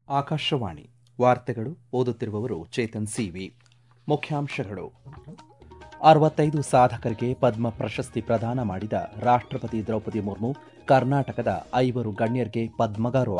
ಆಕಾಶವಾಣಿ ವಾರ್ತೆಗಳು ಓದುತ್ತಿರುವವರು ಚೇತನ್ ಸಿವಿ ಮುಖ್ಯಾಂಶಗಳು ಅರವತ್ತೈದು ಸಾಧಕರಿಗೆ ಪದ್ಮ ಪ್ರಶಸ್ತಿ ಪ್ರದಾನ ಮಾಡಿದ ರಾಷ್ಟ್ರಪತಿ ದ್ರೌಪದಿ ಮುರ್ಮು ಕರ್ನಾಟಕದ ಐವರು ಗಣ್ಯರಿಗೆ ಪದ್ಮಗೌರವ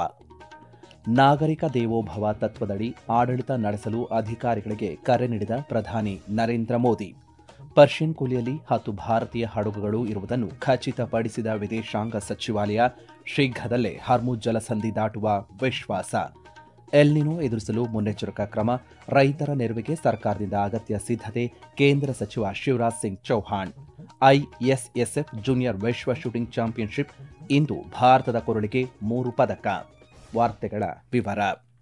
ನಾಗರಿಕ ದೇವೋಭವ ತತ್ವದಡಿ ಆಡಳಿತ ನಡೆಸಲು ಅಧಿಕಾರಿಗಳಿಗೆ ಕರೆ ನೀಡಿದ ಪ್ರಧಾನಿ ನರೇಂದ್ರ ಮೋದಿ ಪರ್ಷಿಯನ್ ಕೊಲ್ಲಿಯಲ್ಲಿ ಹತ್ತು ಭಾರತೀಯ ಹಡಗುಗಳು ಇರುವುದನ್ನು ಖಚಿತಪಡಿಸಿದ ವಿದೇಶಾಂಗ ಸಚಿವಾಲಯ ಶೀಘ್ರದಲ್ಲೇ ಹರ್ಮುಜ್ ಜಲಸಂಧಿ ದಾಟುವ ವಿಶ್ವಾಸ ಎಲ್ನಿನೋ ಎದುರಿಸಲು ಮುನ್ನೆಚ್ಚರಿಕಾ ಕ್ರಮ ರೈತರ ನೆರವಿಗೆ ಸರ್ಕಾರದಿಂದ ಅಗತ್ಯ ಸಿದ್ಧತೆ ಕೇಂದ್ರ ಸಚಿವ ಶಿವರಾಜ್ ಸಿಂಗ್ ಚೌಹಾಣ್ ಐಎಸ್ಎಸ್ಎಫ್ ಜೂನಿಯರ್ ವಿಶ್ವ ಶೂಟಿಂಗ್ ಚಾಂಪಿಯನ್ಶಿಪ್ ಇಂದು ಭಾರತದ ಕೊರಳಿಗೆ ಮೂರು ಪದಕ ವಾರ್ತೆಗಳ ವಿವರ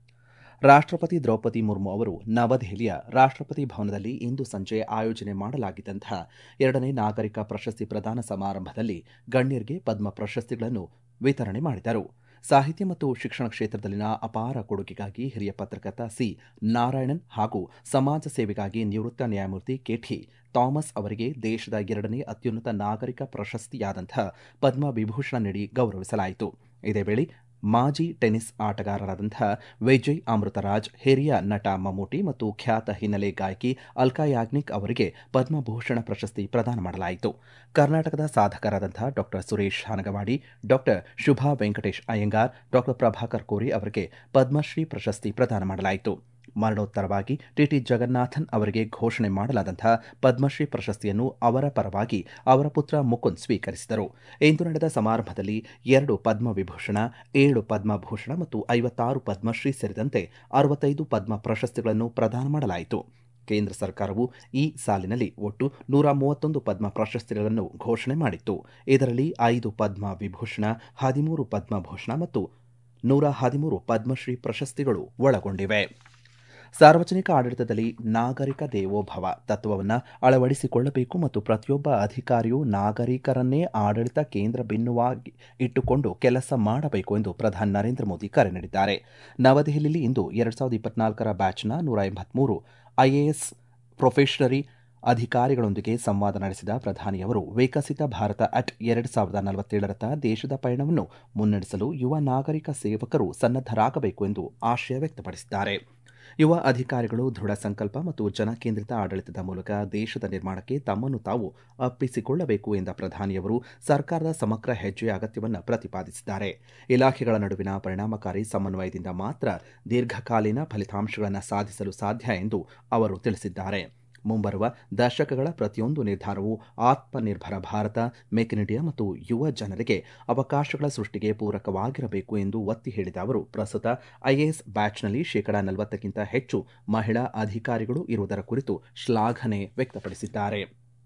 ರಾಷ್ಟ್ರಪತಿ ದ್ರೌಪದಿ ಮುರ್ಮು ಅವರು ನವದೆಹಲಿಯ ರಾಷ್ಟ್ರಪತಿ ಭವನದಲ್ಲಿ ಇಂದು ಸಂಜೆ ಆಯೋಜನೆ ಮಾಡಲಾಗಿದ್ದಂತಹ ಎರಡನೇ ನಾಗರಿಕ ಪ್ರಶಸ್ತಿ ಪ್ರದಾನ ಸಮಾರಂಭದಲ್ಲಿ ಗಣ್ಯರಿಗೆ ಪದ್ಮ ಪ್ರಶಸ್ತಿಗಳನ್ನು ವಿತರಣೆ ಮಾಡಿದರು ಸಾಹಿತ್ಯ ಮತ್ತು ಶಿಕ್ಷಣ ಕ್ಷೇತ್ರದಲ್ಲಿನ ಅಪಾರ ಕೊಡುಗೆಗಾಗಿ ಹಿರಿಯ ಪತ್ರಕರ್ತ ಸಿ ನಾರಾಯಣನ್ ಹಾಗೂ ಸಮಾಜ ಸೇವೆಗಾಗಿ ನಿವೃತ್ತ ನ್ಯಾಯಮೂರ್ತಿ ಕೆಟಿ ಥಾಮಸ್ ಅವರಿಗೆ ದೇಶದ ಎರಡನೇ ಅತ್ಯುನ್ನತ ನಾಗರಿಕ ಪ್ರಶಸ್ತಿಯಾದಂತಹ ಪದ್ಮ ವಿಭೂಷಣ ನೀಡಿ ಗೌರವಿಸಲಾಯಿತು ಇದೇ ವೇಳೆ ಮಾಜಿ ಟೆನ್ನಿಸ್ ಆಟಗಾರರಾದಂತಹ ವಿಜಯ್ ಅಮೃತರಾಜ್ ಹಿರಿಯ ನಟ ಮಮ್ಮೂಟಿ ಮತ್ತು ಖ್ಯಾತ ಹಿನ್ನೆಲೆ ಗಾಯಕಿ ಅಲ್ಕಾ ಯಾಗ್ನಿಕ್ ಅವರಿಗೆ ಪದ್ಮಭೂಷಣ ಪ್ರಶಸ್ತಿ ಪ್ರದಾನ ಮಾಡಲಾಯಿತು ಕರ್ನಾಟಕದ ಸಾಧಕರಾದಂತಹ doctor Suresh Hanagavadi doctor Shubha Venkatesh Iyengar doctor Prabhakar Kori ಅವರಿಗೆ ಪದ್ಮಶ್ರೀ ಪ್ರಶಸ್ತಿ ಪ್ರದಾನ ಮಾಡಲಾಯಿತು ಮರಣೋತ್ತರವಾಗಿ ಟಿಟಿ ಜಗನ್ನಾಥನ್ ಅವರಿಗೆ ಘೋಷಣೆ ಮಾಡಲಾದಂತಹ ಪದ್ಮಶ್ರೀ ಪ್ರಶಸ್ತಿಯನ್ನು ಅವರ ಪರವಾಗಿ ಅವರ ಪುತ್ರ ಮುಕುಂದ್ ಸ್ವೀಕರಿಸಿದರು ಇಂದು ನಡೆದ ಸಮಾರಂಭದಲ್ಲಿ ಎರಡು ಪದ್ಮವಿಭೂಷಣ ಏಳು ಪದ್ಮಭೂಷಣ ಮತ್ತು ಐವತ್ತಾರು ಪದ್ಮಶ್ರೀ ಸೇರಿದಂತೆ ಅರವತ್ತೈದು ಪದ್ಮ ಪ್ರಶಸ್ತಿಗಳನ್ನು ಪ್ರದಾನ ಮಾಡಲಾಯಿತು ಕೇಂದ್ರ ಸರ್ಕಾರವು ಈ ಸಾಲಿನಲ್ಲಿ ಒಟ್ಟು ನೂರ ಮೂವತ್ತೊಂದು ಪದ್ಮ ಪ್ರಶಸ್ತಿಗಳನ್ನು ಘೋಷಣೆ ಮಾಡಿತ್ತು ಇದರಲ್ಲಿ ಐದು ಪದ್ಮ ವಿಭೂಷಣ ಹದಿಮೂರು ಪದ್ಮಭೂಷಣ ಮತ್ತು ನೂರ ಹದಿಮೂರು ಪದ್ಮಶ್ರೀ ಪ್ರಶಸ್ತಿಗಳು ಒಳಗೊಂಡಿವೆ ಸಾರ್ವಜನಿಕ ಆಡಳಿತದಲ್ಲಿ ನಾಗರಿಕ ದೇವೋಭವ ತತ್ವವನ್ನು ಅಳವಡಿಸಿಕೊಳ್ಳಬೇಕು ಮತ್ತು ಪ್ರತಿಯೊಬ್ಬ ಅಧಿಕಾರಿಯೂ ನಾಗರಿಕರನ್ನೇ ಆಡಳಿತ ಕೇಂದ್ರ ಭಿನ್ನವಾಗಿ ಇಟ್ಟುಕೊಂಡು ಕೆಲಸ ಮಾಡಬೇಕು ಎಂದು ಪ್ರಧಾನಿ ನರೇಂದ್ರ ಮೋದಿ ಕರೆ ನೀಡಿದ್ದಾರೆ ನವದೆಹಲಿಯಲ್ಲಿ ಇಂದು ಎರಡು ಸಾವಿರದ ಇಪ್ಪತ್ನಾಲ್ಕರ ಬ್ಯಾಚ್ನ ನೂರ ಎಂಬತ್ಮೂರು ಐಎಎಸ್ ಪ್ರೊಫೆಷನರಿ ಅಧಿಕಾರಿಗಳೊಂದಿಗೆ ಸಂವಾದ ನಡೆಸಿದ ಪ್ರಧಾನಿಯವರು ವಿಕಸಿತ ಭಾರತ ಅಟ್ ಎರಡು ಸಾವಿರದ ನಲವತ್ತೇಳರತ್ತ ದೇಶದ ಪಯಣವನ್ನು ಮುನ್ನಡೆಸಲು ಯುವ ನಾಗರಿಕ ಸೇವಕರು ಸನ್ನದ್ದರಾಗಬೇಕು ಎಂದು ಆಶಯ ವ್ಯಕ್ತಪಡಿಸಿದ್ದಾರೆ ಯುವ ಅಧಿಕಾರಿಗಳು ದೃಢ ಸಂಕಲ್ಪ ಮತ್ತು ಜನಕೇಂದ್ರಿತ ಆಡಳಿತದ ಮೂಲಕ ದೇಶದ ನಿರ್ಮಾಣಕ್ಕೆ ತಮ್ಮನ್ನು ತಾವು ಅಪ್ಪಿಸಿಕೊಳ್ಳಬೇಕು ಎಂದ ಪ್ರಧಾನಿಯವರು ಸರ್ಕಾರದ ಸಮಗ್ರ ಹೆಜ್ಜೆಯ ಅಗತ್ಯವನ್ನು ಪ್ರತಿಪಾದಿಸಿದ್ದಾರೆ ಇಲಾಖೆಗಳ ನಡುವಿನ ಪರಿಣಾಮಕಾರಿ ಸಮನ್ವಯದಿಂದ ಮಾತ್ರ ದೀರ್ಘಕಾಲೀನ ಫಲಿತಾಂಶಗಳನ್ನು ಸಾಧಿಸಲು ಸಾಧ್ಯ ಎಂದು ಅವರು ತಿಳಿಸಿದ್ದಾರೆ ಮುಂಬರುವ ದಶಕಗಳ ಪ್ರತಿಯೊಂದು ನಿರ್ಧಾರವು Atmanirbhar Bharat make in India ಮತ್ತು ಯುವ ಜನರಿಗೆ ಅವಕಾಶಗಳ ಸೃಷ್ಟಿಗೆ ಪೂರಕವಾಗಿರಬೇಕು ಎಂದು ಒತ್ತಿ ಹೇಳಿದ ಅವರು ಪ್ರಸ್ತುತ ಐಎಎಸ್ ಬ್ಯಾಚ್ನಲ್ಲಿ ಶೇಕಡಾ ನಲವತ್ತಕ್ಕಿಂತ ಹೆಚ್ಚು ಮಹಿಳಾ ಅಧಿಕಾರಿಗಳು ಇರುವುದರ ಕುರಿತು ಶ್ಲಾಘನೆ ವ್ಯಕ್ತಪಡಿಸಿದ್ದಾರೆ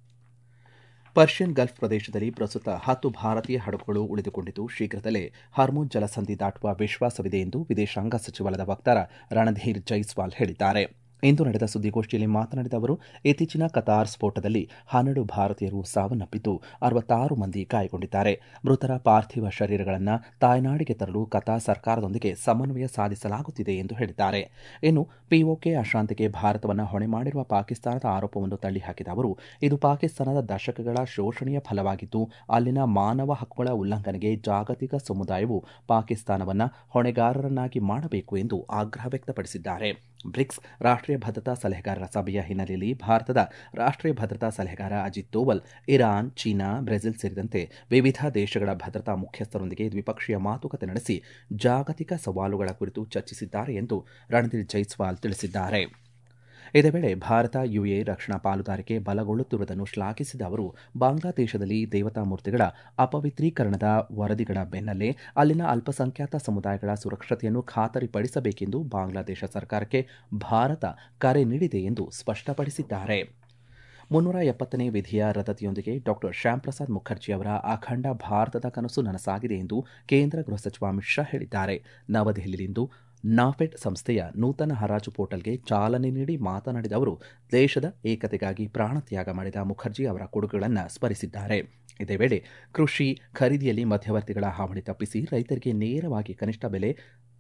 ಪರ್ಷಿಯನ್ ಗಲ್ಫ್ ಪ್ರದೇಶದಲ್ಲಿ ಪ್ರಸ್ತುತ ಹತ್ತು ಭಾರತೀಯ ಹಡಗುಗಳು ಉಳಿದುಕೊಂಡಿದ್ದು ಶೀಘ್ರದಲ್ಲೇ ಹರ್ಮುಜ್ ಜಲಸಂಧಿ ದಾಟುವ ವಿಶ್ವಾಸವಿದೆ ಎಂದು ವಿದೇಶಾಂಗ ಸಚಿವಾಲಯದ ವಕ್ತಾರ ರಣಧೀರ್ ಜೈಸ್ವಾಲ್ ಹೇಳಿದ್ದಾರೆ ಇಂದು ನಡೆದ ಸುದ್ದಿಗೋಷ್ಠಿಯಲ್ಲಿ ಮಾತನಾಡಿದ ಅವರು ಇತ್ತೀಚಿನ ಕತಾರ್ ಸ್ಫೋಟದಲ್ಲಿ ಹನ್ನೆರಡು ಭಾರತೀಯರು ಸಾವನ್ನಪ್ಪಿದ್ದು ಅರವತ್ತಾರು ಮಂದಿ ಗಾಯಗೊಂಡಿದ್ದಾರೆ ಮೃತರ ಪಾರ್ಥಿವ ಶರೀರಗಳನ್ನು ತಾಯ್ನಾಡಿಗೆ ತರಲು ಕತಾರ್ ಸರ್ಕಾರದೊಂದಿಗೆ ಸಮನ್ವಯ ಸಾಧಿಸಲಾಗುತ್ತಿದೆ ಎಂದು ಹೇಳಿದ್ದಾರೆ ಇನ್ನು ಪಿಒಕೆ ಅಶಾಂತಿಗೆ ಭಾರತವನ್ನು ಹೊಣೆ ಮಾಡಿರುವ ಪಾಕಿಸ್ತಾನದ ಆರೋಪವನ್ನು ತಳ್ಳಿಹಾಕಿದ ಅವರು ಇದು ಪಾಕಿಸ್ತಾನದ ದಶಕಗಳ ಶೋಷಣೆಯ ಫಲವಾಗಿದ್ದು ಅಲ್ಲಿನ ಮಾನವ ಹಕ್ಕುಗಳ ಉಲ್ಲಂಘನೆಗೆ ಜಾಗತಿಕ ಸಮುದಾಯವು ಪಾಕಿಸ್ತಾನವನ್ನು ಹೊಣೆಗಾರರನ್ನಾಗಿ ಮಾಡಬೇಕು ಎಂದು ಆಗ್ರಹ ವ್ಯಕ್ತಪಡಿಸಿದ್ದಾರೆ ಬ್ರಿಕ್ಸ್ ರಾಷ್ಟ್ರೀಯ ಭದ್ರತಾ ಸಲಹೆಗಾರರ ಸಭೆಯ ಹಿನ್ನೆಲೆಯಲ್ಲಿ ಭಾರತದ ರಾಷ್ಟ್ರೀಯ ಭದ್ರತಾ ಸಲಹೆಗಾರ Ajit Doval Iran China Brazil ಸೇರಿದಂತೆ ವಿವಿಧ ದೇಶಗಳ ಭದ್ರತಾ ಮುಖ್ಯಸ್ಥರೊಂದಿಗೆ ದ್ವಿಪಕ್ಷೀಯ ಮಾತುಕತೆ ನಡೆಸಿ ಜಾಗತಿಕ ಸವಾಲುಗಳ ಕುರಿತು ಚರ್ಚಿಸಿದ್ದಾರೆ ಎಂದು ರಣಧೀರ್ ಜೈಸ್ವಾಲ್ ತಿಳಿಸಿದ್ದಾರೆ ಇದೇ ವೇಳೆ ಭಾರತ ಯುಎ ರಕ್ಷಣಾ ಪಾಲುದಾರಿಕೆ ಬಲಗೊಳ್ಳುತ್ತಿರುವುದನ್ನು ಶ್ಲಾಘಿಸಿದ ಅವರು ಬಾಂಗ್ಲಾದೇಶದಲ್ಲಿ ದೇವತಾ ಮೂರ್ತಿಗಳ ಅಪವಿತ್ರೀಕರಣದ ವರದಿಗಳ ಬೆನ್ನಲ್ಲೇ ಅಲ್ಲಿನ ಅಲ್ಪಸಂಖ್ಯಾತ ಸಮುದಾಯಗಳ ಸುರಕ್ಷತೆಯನ್ನು ಖಾತರಿಪಡಿಸಬೇಕೆಂದು ಬಾಂಗ್ಲಾದೇಶ ಸರ್ಕಾರಕ್ಕೆ ಭಾರತ ಕರೆ ನೀಡಿದೆ ಎಂದು ಸ್ಪಷ್ಟಪಡಿಸಿದ್ದಾರೆ ಮುನ್ನೂರ ಎಪ್ಪತ್ತನೇ ವಿಧಿಯ ರದ್ದತಿಯೊಂದಿಗೆ ಡಾಕ್ಟರ್ ಶ್ಯಾಮ್ ಪ್ರಸಾದ್ ಮುಖರ್ಜಿ ಅವರ ಅಖಂಡ ಭಾರತದ ಕನಸು ನನಸಾಗಿದೆ ಎಂದು ಕೇಂದ್ರ ಗೃಹ ಸಚಿವ ಅಮಿತ್ ಶಾ ಹೇಳಿದ್ದಾರೆ ನವದೆಹಲಿಯಲ್ಲಿಂದು ನಾಫೆಡ್ ಸಂಸ್ಥೆಯ ನೂತನ ಹರಾಜು ಪೋರ್ಟಲ್ಗೆ ಚಾಲನೆ ನೀಡಿ ಮಾತನಾಡಿದ ಅವರು ದೇಶದ ಏಕತೆಗಾಗಿ ಪ್ರಾಣತ್ಯಾಗ ಮಾಡಿದ ಮುಖರ್ಜಿ ಅವರ ಕೊಡುಗೆಗಳನ್ನು ಸ್ಮರಿಸಿದ್ದಾರೆ ಇದೇ ವೇಳೆ ಕೃಷಿ ಖರೀದಿಯಲ್ಲಿ ಮಧ್ಯವರ್ತಿಗಳ ಹಾವಳಿ ತಪ್ಪಿಸಿ ರೈತರಿಗೆ ನೇರವಾಗಿ ಕನಿಷ್ಠ ಬೆಲೆ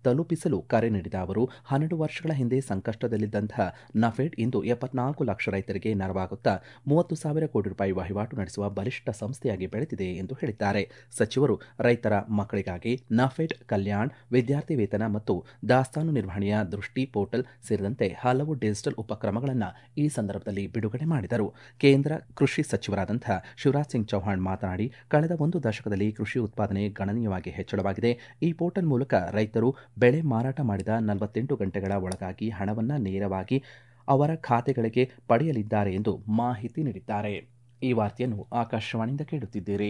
ತಲುಪಿಸಲು ಕರೆ ನೀಡಿದ ಅವರು ಹನ್ನೆರಡು ವರ್ಷಗಳ ಹಿಂದೆ ಸಂಕಷ್ಟದಲ್ಲಿದ್ದಂತಹ ನಫೆಡ್ ಇಂದು ಎಪ್ಪತ್ನಾಲ್ಕು ಲಕ್ಷ ರೈತರಿಗೆ ನೆರವಾಗುತ್ತಾ ಮೂವತ್ತು ಸಾವಿರ ಕೋಟಿ ರೂಪಾಯಿ ವಹಿವಾಟು ನಡೆಸುವ ಬಲಿಷ್ಠ ಸಂಸ್ಥೆಯಾಗಿ ಬೆಳೆದಿದೆ ಎಂದು ಹೇಳಿದ್ದಾರೆ ಸಚಿವರು ರೈತರ ಮಕ್ಕಳಿಗಾಗಿ ನಫೆಡ್ ಕಲ್ಯಾಣ್ ವಿದ್ಯಾರ್ಥಿ ವೇತನ ಮತ್ತು ದಾಸ್ತಾನು ನಿರ್ವಹಣೆಯ ದೃಷ್ಟಿ ಪೋರ್ಟಲ್ ಸೇರಿದಂತೆ ಹಲವು ಡಿಜಿಟಲ್ ಉಪಕ್ರಮಗಳನ್ನು ಈ ಸಂದರ್ಭದಲ್ಲಿ ಬಿಡುಗಡೆ ಮಾಡಿದರು ಕೇಂದ್ರ ಕೃಷಿ ಸಚಿವರಾದಂತಹ ಶಿವರಾಜ್ ಸಿಂಗ್ ಚೌಹಾಣ್ ಮಾತನಾಡಿ ಕಳೆದ ಒಂದು ದಶಕದಲ್ಲಿ ಕೃಷಿ ಉತ್ಪಾದನೆ ಗಣನೀಯವಾಗಿ ಹೆಚ್ಚಳವಾಗಿದೆ ಈ ಪೋರ್ಟಲ್ ಮೂಲಕ ರೈತರು ಬೆಳೆ ಮಾರಾಟ ಮಾಡಿದ ನಲವತ್ತೆಂಟು ಗಂಟೆಗಳ ಒಳಗಾಗಿ ಹಣವನ್ನು ನೇರವಾಗಿ ಅವರ ಖಾತೆಗಳಿಗೆ ಪಡೆಯಲಿದ್ದಾರೆ ಎಂದು ಮಾಹಿತಿ ನೀಡಿದ್ದಾರೆ ಈ ವಾರ್ತೆಯನ್ನು ಆಕಾಶವಾಣಿಯಿಂದ ಕೇಳುತ್ತಿದ್ದೀರಿ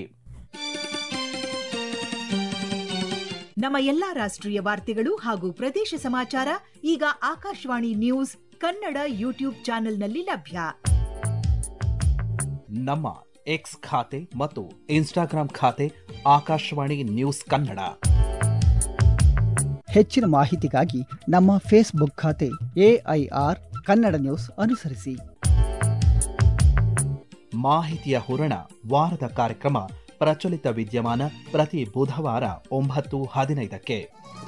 ನಮ್ಮ ಎಲ್ಲಾ ರಾಷ್ಟ್ರೀಯ ವಾರ್ತೆಗಳು ಹಾಗೂ ಪ್ರದೇಶ ಸಮಾಚಾರ ಈಗ ಆಕಾಶವಾಣಿ ನ್ಯೂಸ್ ಕನ್ನಡ ಯೂಟ್ಯೂಬ್ ಚಾನೆಲ್ನಲ್ಲಿ ಲಭ್ಯ ನಮ್ಮ ಎಕ್ಸ್ ಖಾತೆ ಮತ್ತು ಇನ್ಸ್ಟಾಗ್ರಾಂ ಖಾತೆ ಆಕಾಶವಾಣಿ ನ್ಯೂಸ್ ಕನ್ನಡ ಹೆಚ್ಚಿನ ಮಾಹಿತಿಗಾಗಿ ನಮ್ಮ ಫೇಸ್ಬುಕ್ ಖಾತೆ ಎಐಆರ್ ಕನ್ನಡ ನ್ಯೂಸ್ ಅನುಸರಿಸಿ ಮಾಹಿತಿಯ ಹೂರಣ ವಾರದ ಕಾರ್ಯಕ್ರಮ ಪ್ರಚಲಿತ ವಿದ್ಯಮಾನ ಪ್ರತಿ ಬುಧವಾರ ಒಂಬತ್ತು ಹದಿನೈದಕ್ಕೆ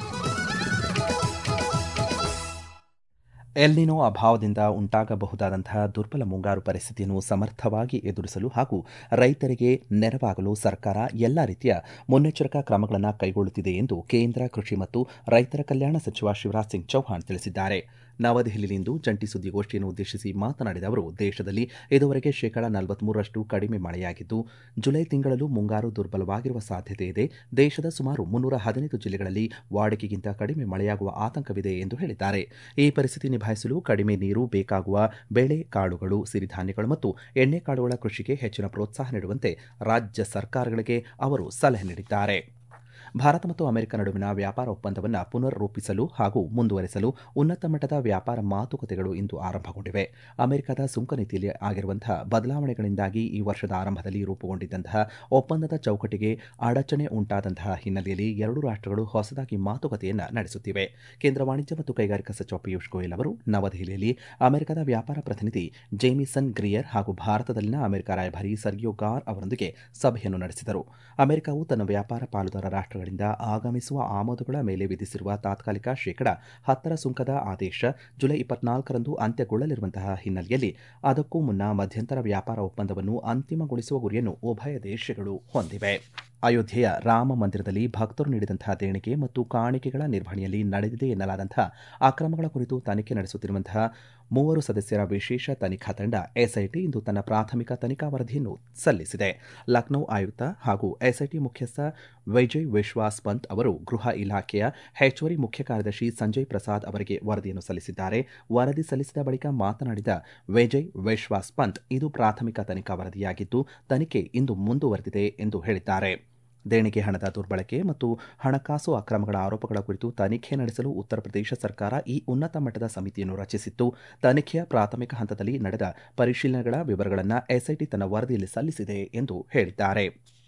ಎಲ್ನಿನೋ ಅಭಾವದಿಂದ ಉಂಟಾಗಬಹುದಾದಂತಹ ದುರ್ಬಲ ಮುಂಗಾರು ಪರಿಸ್ಥಿತಿಯನ್ನು ಸಮರ್ಥವಾಗಿ ಎದುರಿಸಲು ಹಾಗೂ ರೈತರಿಗೆ ನೆರವಾಗಲು ಸರ್ಕಾರ ಎಲ್ಲ ರೀತಿಯ ಮುನ್ನೆಚ್ಚರಿಕಾ ಕ್ರಮಗಳನ್ನು ಕೈಗೊಳ್ಳುತ್ತಿದೆ ಎಂದು ಕೇಂದ್ರ ಕೃಷಿ ಮತ್ತು ರೈತರ ಕಲ್ಯಾಣ ಸಚಿವ ಶಿವರಾಜ್ ಸಿಂಗ್ ಚೌಹಾಣ್ ತಿಳಿಸಿದ್ದಾರೆ ನವದೆಹಲಿಯಲ್ಲಿಂದು ಜಂಟಿ ಸುದ್ದಿಗೋಷ್ಠಿಯನ್ನು ಉದ್ದೇಶಿಸಿ ಮಾತನಾಡಿದ ಅವರು ದೇಶದಲ್ಲಿ ಇದುವರೆಗೆ ಶೇಕಡ ನಲವತ್ಮೂರರಷ್ಟು ಕಡಿಮೆ ಮಳೆಯಾಗಿದ್ದು ಜುಲೈ ತಿಂಗಳಲ್ಲೂ ಮುಂಗಾರು ದುರ್ಬಲವಾಗಿರುವ ಸಾಧ್ಯತೆ ಇದೆ ದೇಶದ ಸುಮಾರು ಮುನ್ನೂರ ಹದಿನೈದು ಜಿಲ್ಲೆಗಳಲ್ಲಿ ವಾಡಿಕೆಗಿಂತ ಕಡಿಮೆ ಮಳೆಯಾಗುವ ಆತಂಕವಿದೆ ಎಂದು ಹೇಳಿದ್ದಾರೆ ಈ ಪರಿಸ್ಥಿತಿ ನಿಭಾಯಿಸಲು ಕಡಿಮೆ ನೀರು ಬೇಕಾಗುವ ಬೆಳೆ ಕಾಳುಗಳು ಸಿರಿಧಾನ್ಯಗಳು ಮತ್ತು ಎಣ್ಣೆಕಾಳುಗಳ ಕೃಷಿಗೆ ಹೆಚ್ಚಿನ ಪ್ರೋತ್ಸಾಹ ನೀಡುವಂತೆ ರಾಜ್ಯ ಸರ್ಕಾರಗಳಿಗೆ ಅವರು ಸಲಹೆ ನೀಡಿದ್ದಾರೆ ಭಾರತ ಮತ್ತು ಅಮೆರಿಕ ನಡುವಿನ ವ್ಯಾಪಾರ ಒಪ್ಪಂದವನ್ನು ಪುನರ್ ರೂಪಿಸಲು ಹಾಗೂ ಮುಂದುವರೆಸಲು ಉನ್ನತ ಮಟ್ಟದ ವ್ಯಾಪಾರ ಮಾತುಕತೆಗಳು ಇಂದು ಆರಂಭಗೊಂಡಿವೆ ಅಮೆರಿಕದ ಸುಂಕ ನೀತಿಯಲ್ಲಿ ಆಗಿರುವಂತಹ ಬದಲಾವಣೆಗಳಿಂದಾಗಿ ಈ ವರ್ಷದ ಆರಂಭದಲ್ಲಿ ರೂಪುಗೊಂಡಿದ್ದಂತಹ ಒಪ್ಪಂದದ ಚೌಕಟ್ಟಿಗೆ ಅಡಚಣೆ ಉಂಟಾದಂತಹ ಹಿನ್ನೆಲೆಯಲ್ಲಿ ಎರಡು ರಾಷ್ಟ್ರಗಳು ಹೊಸದಾಗಿ ಮಾತುಕತೆಯನ್ನು ನಡೆಸುತ್ತಿವೆ ಕೇಂದ್ರ ವಾಣಿಜ್ಯ ಮತ್ತು ಕೈಗಾರಿಕಾ ಸಚಿವ ಪಿಯೂಷ್ ಗೋಯಲ್ ಅವರು ನವದೆಹಲಿಯಲ್ಲಿ ಅಮೆರಿಕದ ವ್ಯಾಪಾರ ಪ್ರತಿನಿಧಿ ಜೇಮಿಸನ್ ಗ್ರಿಯರ್ ಹಾಗೂ ಭಾರತದಲ್ಲಿನ ಅಮೆರಿಕ ರಾಯಭಾರಿ ಸರ್ಗಿಯೋ ಗಾರ್ ಅವರೊಂದಿಗೆ ಸಭೆಯನ್ನು ನಡೆಸಿದರು ಅಮೆರಿಕವು ತನ್ನ ವ್ಯಾಪಾರ ಪಾಲುದಾರ ರಾಷ್ಟ್ರಗಳಿಂದ ಆಗಮಿಸುವ ಆಮದುಗಳ ಮೇಲೆ ವಿಧಿಸಿರುವ ತಾತ್ಕಾಲಿಕ ಶೇಕಡ ಹತ್ತರ ಸುಂಕದ ಆದೇಶ ಜುಲೈ ಇಪ್ಪತ್ನಾಲ್ಕರಂದು ಅಂತ್ಯಗೊಳ್ಳಲಿರುವಂತಹ ಹಿನ್ನೆಲೆಯಲ್ಲಿ ಅದಕ್ಕೂ ಮುನ್ನ ಮಧ್ಯಂತರ ವ್ಯಾಪಾರ ಒಪ್ಪಂದವನ್ನು ಅಂತಿಮಗೊಳಿಸುವ ಗುರಿಯನ್ನು ಉಭಯ ದೇಶಗಳು ಹೊಂದಿವೆ ಅಯೋಧ್ಯೆಯ ರಾಮ ಮಂದಿರದಲ್ಲಿ ಭಕ್ತರು ನೀಡಿದಂತಹ ದೇಣಿಗೆ ಮತ್ತು ಕಾಣಿಕೆಗಳ ನಿರ್ವಹಣೆಯಲ್ಲಿ ನಡೆದಿದೆ ಎನ್ನಲಾದಂತಹ ಅಕ್ರಮಗಳ ಕುರಿತು ತನಿಖೆ ನಡೆಸುತ್ತಿರುವಂತಹ ಮೂವರು ಸದಸ್ಯರ ವಿಶೇಷ ತನಿಖಾ ತಂಡ ಎಸ್ಐಟಿ ಇಂದು ತನ್ನ ಪ್ರಾಥಮಿಕ ತನಿಖಾ ವರದಿಯನ್ನು ಸಲ್ಲಿಸಿದೆ ಲಕ್ನೋ ಆಯುಕ್ತ ಹಾಗೂ ಎಸ್ಐಟಿ ಮುಖ್ಯಸ್ಥ ವಿಜಯ್ ವಿಶ್ವಾಸ್ ಪಂತ್ ಅವರು ಗೃಹ ಇಲಾಖೆಯ ಹೆಚ್ಚುವರಿ ಮುಖ್ಯ ಕಾರ್ಯದರ್ಶಿ ಸಂಜಯ್ ಪ್ರಸಾದ್ ಅವರಿಗೆ ವರದಿಯನ್ನು ಸಲ್ಲಿಸಿದ್ದಾರೆ ವರದಿ ಸಲ್ಲಿಸಿದ ಬಳಿಕ ಮಾತನಾಡಿದ ವಿಜಯ್ ವಿಶ್ವಾಸ್ ಪಂತ್ ಇದು ಪ್ರಾಥಮಿಕ ತನಿಖಾ ವರದಿಯಾಗಿದ್ದು ತನಿಖೆ ಇಂದು ಮುಂದುವರೆದಿದೆ ಎಂದು ಹೇಳಿದ್ದಾರೆ ದೇಣಿಗೆ ಹಣದ ದುರ್ಬಳಕೆ ಮತ್ತು ಹಣಕಾಸು ಅಕ್ರಮಗಳ ಆರೋಪಗಳ ಕುರಿತು ತನಿಖೆ ನಡೆಸಲು ಉತ್ತರ ಪ್ರದೇಶ ಸರ್ಕಾರ ಈ ಉನ್ನತ ಮಟ್ಟದ ಸಮಿತಿಯನ್ನು ರಚಿಸಿತ್ತು ತನಿಖೆಯ ಪ್ರಾಥಮಿಕ ಹಂತದಲ್ಲಿ ನಡೆದ ಪರಿಶೀಲನೆಗಳ ವಿವರಗಳನ್ನು ಎಸ್ಐಟಿ ತನ್ನ ವರದಿಯಲ್ಲಿ ಸಲ್ಲಿಸಿದೆ ಎಂದು ಹೇಳಿದ್ದಾರೆ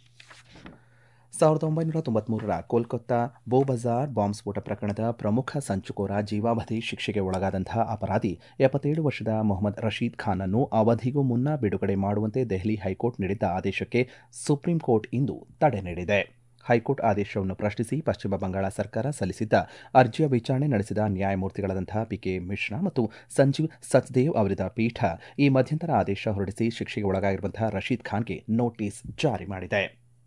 ಸಾವಿರದ ಒಂಬೈನೂರ ತೊಂಬತ್ಮೂರರ ಕೋಲ್ಕತ್ತಾ ಬೋಬಜಾರ್ ಬಾಂಬ್ ಸ್ಫೋಟ ಪ್ರಕರಣದ ಪ್ರಮುಖ ಸಂಚುಕೋರ ಜೀವಾವಧಿ ಶಿಕ್ಷೆಗೆ ಒಳಗಾದಂತಹ ಅಪರಾಧಿ ಎಪ್ಪತ್ತೇಳು ವರ್ಷದ ಮೊಹಮ್ಮದ್ ರಶೀದ್ ಖಾನ್ ಅನ್ನು ಅವಧಿಗೂ ಮುನ್ನ ಬಿಡುಗಡೆ ಮಾಡುವಂತೆ ದೆಹಲಿ ಹೈಕೋರ್ಟ್ ನೀಡಿದ್ದ ಆದೇಶಕ್ಕೆ ಸುಪ್ರೀಂ ಕೋರ್ಟ್ ಇಂದು ತಡೆ ನೀಡಿದೆ ಹೈಕೋರ್ಟ್ ಆದೇಶವನ್ನು ಪ್ರಶ್ನಿಸಿ ಪಶ್ಚಿಮ ಬಂಗಾಳ ಸರ್ಕಾರ ಸಲ್ಲಿಸಿದ್ದ ಅರ್ಜಿಯ ವಿಚಾರಣೆ ನಡೆಸಿದ ನ್ಯಾಯಮೂರ್ತಿಗಳಾದಂತಹ ಪಿಕೆ ಮಿಶ್ರಾ ಮತ್ತು ಸಂಜೀವ್ ಸಚ್ದೇವ್ ಅವರಿದ್ದ ಪೀಠ ಈ ಮಧ್ಯಂತರ ಆದೇಶ ಹೊರಡಿಸಿ ಶಿಕ್ಷೆಗೆ ಒಳಗಾಗಿರುವಂತಹ ರಶೀದ್ ಖಾನ್ಗೆ ನೋಟಿಸ್ ಜಾರಿ ಮಾಡಿದೆ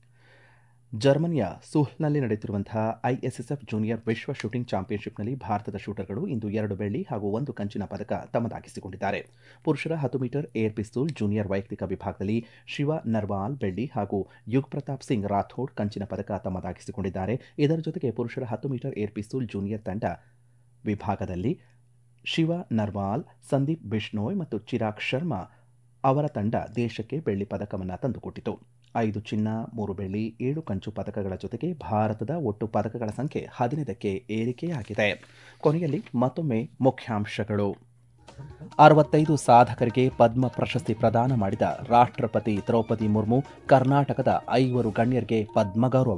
ಜರ್ಮನಿಯ ಸುಹ್ಲ್ನಲ್ಲಿ ನಡೆಯುತ್ತಿರುವಂತಹ ಐಎಸ್ಎಸ್ಎಫ್ ಜೂನಿಯರ್ ವಿಶ್ವ ಶೂಟಿಂಗ್ ಚಾಂಪಿಯನ್ಶಿಪ್ನಲ್ಲಿ ಭಾರತದ ಶೂಟರ್ಗಳು ಇಂದು ಎರಡು ಬೆಳ್ಳಿ ಹಾಗೂ ಒಂದು ಕಂಚಿನ ಪದಕ ತಮ್ಮದಾಗಿಸಿಕೊಂಡಿದ್ದಾರೆ ಪುರುಷರ ಹತ್ತು ಮೀಟರ್ ಏರ್ ಪಿಸ್ತೂಲ್ ಜೂನಿಯರ್ ವೈಯಕ್ತಿಕ ವಿಭಾಗದಲ್ಲಿ ಶಿವ ನರ್ವಾಲ್ ಬೆಳ್ಳಿ ಹಾಗೂ ಯುಗ್ ಪ್ರತಾಪ್ ಸಿಂಗ್ ರಾಥೋಡ್ ಕಂಚಿನ ಪದಕ ತಮ್ಮದಾಗಿಸಿಕೊಂಡಿದ್ದಾರೆ ಇದರ ಜೊತೆಗೆ ಪುರುಷರ ಹತ್ತು ಮೀಟರ್ ಏರ್ ಪಿಸ್ತೂಲ್ ಜೂನಿಯರ್ ತಂಡ ವಿಭಾಗದಲ್ಲಿ ಶಿವ ನರ್ವಾಲ್ ಸಂದೀಪ್ ಬಿಷ್ಣೋಯ್ ಮತ್ತು ಚಿರಾಗ್ ಶರ್ಮಾ ಅವರ ತಂಡ ದೇಶಕ್ಕೆ ಬೆಳ್ಳಿ ಪದಕವನ್ನು ತಂದುಕೊಟ್ಟಿತು ಐದು ಚಿನ್ನ ಮೂರು ಬೆಳ್ಳಿ ಏಳು ಕಂಚು ಪದಕಗಳ ಜೊತೆಗೆ ಭಾರತದ ಒಟ್ಟು ಪದಕಗಳ ಸಂಖ್ಯೆ ಹದಿನೈದಕ್ಕೆ ಏರಿಕೆಯಾಗಿದೆ ಕೊನೆಯಲ್ಲಿ ಮತ್ತೊಮ್ಮೆ ಮುಖ್ಯಾಂಶಗಳು ಅರವತ್ತೈದು ಸಾಧಕರಿಗೆ ಪದ್ಮ ಪ್ರಶಸ್ತಿ ಪ್ರದಾನ ಮಾಡಿದ ರಾಷ್ಟ್ರಪತಿ ದ್ರೌಪದಿ ಮುರ್ಮು ಕರ್ನಾಟಕದ ಐವರು ಗಣ್ಯರಿಗೆ ಪದ್ಮ ಗೌರವ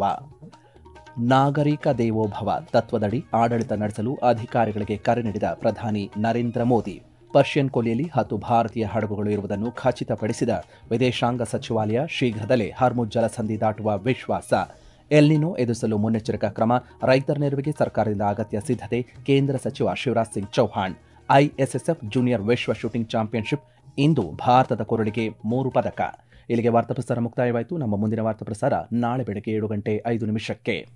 ನಾಗರಿಕ ದೇವೋಭವ ತತ್ವದಡಿ ಆಡಳಿತ ನಡೆಸಲು ಅಧಿಕಾರಿಗಳಿಗೆ ಕರೆ ನೀಡಿದ ಪ್ರಧಾನಿ ನರೇಂದ್ರ ಮೋದಿ ಪರ್ಷಿಯನ್ ಕೊಲ್ಲಿಯಲ್ಲಿ ಹತ್ತು ಭಾರತೀಯ ಹಡಗುಗಳು ಇರುವುದನ್ನು ಖಚಿತಪಡಿಸಿದ ವಿದೇಶಾಂಗ ಸಚಿವಾಲಯ ಶೀಘ್ರದಲ್ಲೇ ಹರ್ಮುಜ್ ಜಲಸಂಧಿ ದಾಟುವ ವಿಶ್ವಾಸ ಎಲ್ನಿನೋ ಎದುರಿಸಲು ಮುನ್ನೆಚ್ಚರಿಕಾ ಕ್ರಮ ರೈತರ ನೆರವಿಗೆ ಸರ್ಕಾರದಿಂದ ಅಗತ್ಯ ಸಿದ್ಧತೆ ಕೇಂದ್ರ ಸಚಿವ ಶಿವರಾಜ್ ಸಿಂಗ್ ಚೌಹಾಣ್ ಐಎಸ್ಎಸ್ಎಫ್ ಜೂನಿಯರ್ ವಿಶ್ವ ಶೂಟಿಂಗ್ ಚಾಂಪಿಯನ್ಶಿಪ್ ಇಂದು ಭಾರತದ ಕೊರಳಿಗೆ ಮೂರು ಪದಕ ಇಲ್ಲಿಗೆ ವಾರ್ತಾ ಪ್ರಸಾರ ಮುಕ್ತಾಯವಾಯಿತು ನಮ್ಮ ಮುಂದಿನ ವಾರ್ತಾ ಪ್ರಸಾರ ನಾಳೆ ಬೆಳಗ್ಗೆ ಏಳು ಗಂಟೆ ಐದು ನಿಮಿಷಕ್ಕೆ